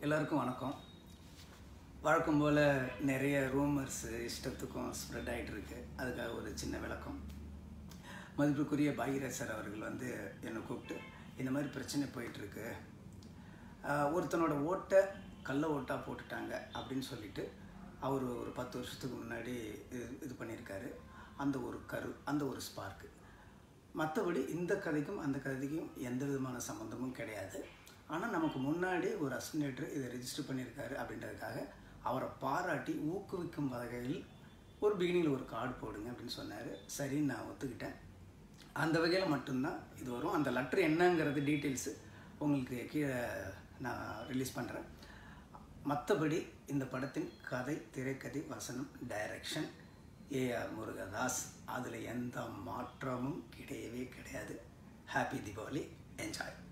எல்லாருக்கும் வணக்கம் வழக்கம் போல் நிறைய ரூமர்ஸு இஷ்டத்துக்கும் ஸ்ப்ரெட் ஆகிட்டு இருக்கு அதுக்காக ஒரு சின்ன விளக்கம் மதிப்புக்குரிய பாகிராஜ் சார் அவர்கள் வந்து என்னை கூப்பிட்டு இந்த மாதிரி பிரச்சனை போயிட்டுருக்கு ஒருத்தனோட ஓட்டை கள்ள ஓட்டாக போட்டுட்டாங்க அப்படின்னு சொல்லிட்டு அவர் ஒரு பத்து வருஷத்துக்கு முன்னாடி இது இது பண்ணியிருக்காரு அந்த ஒரு கரு அந்த ஒரு ஸ்பார்க்கு மற்றபடி இந்த கதைக்கும் அந்த கதைக்கும் எந்த விதமான சம்மந்தமும் கிடையாது ஆனால் நமக்கு முன்னாடி ஒரு அசினேட்டர் இதை ரெஜிஸ்டர் பண்ணியிருக்காரு அப்படின்றதுக்காக அவரை பாராட்டி ஊக்குவிக்கும் வகையில் ஒரு பிகினிங்கில் ஒரு கார்டு போடுங்க அப்படின்னு சொன்னார் சரின்னு நான் ஒத்துக்கிட்டேன் அந்த வகையில் மட்டும்தான் இது வரும் அந்த லெட்ரு என்னங்கிறது டீட்டெயில்ஸு உங்களுக்கு கீழே நான் ரிலீஸ் பண்ணுறேன் மற்றபடி இந்த படத்தின் கதை திரைக்கதை வசனம் டைரக்ஷன் ஏஆர் முருகதாஸ் அதில் எந்த மாற்றமும் கிடையவே கிடையாது ஹாப்பி தீபாவளி என்ஜாய்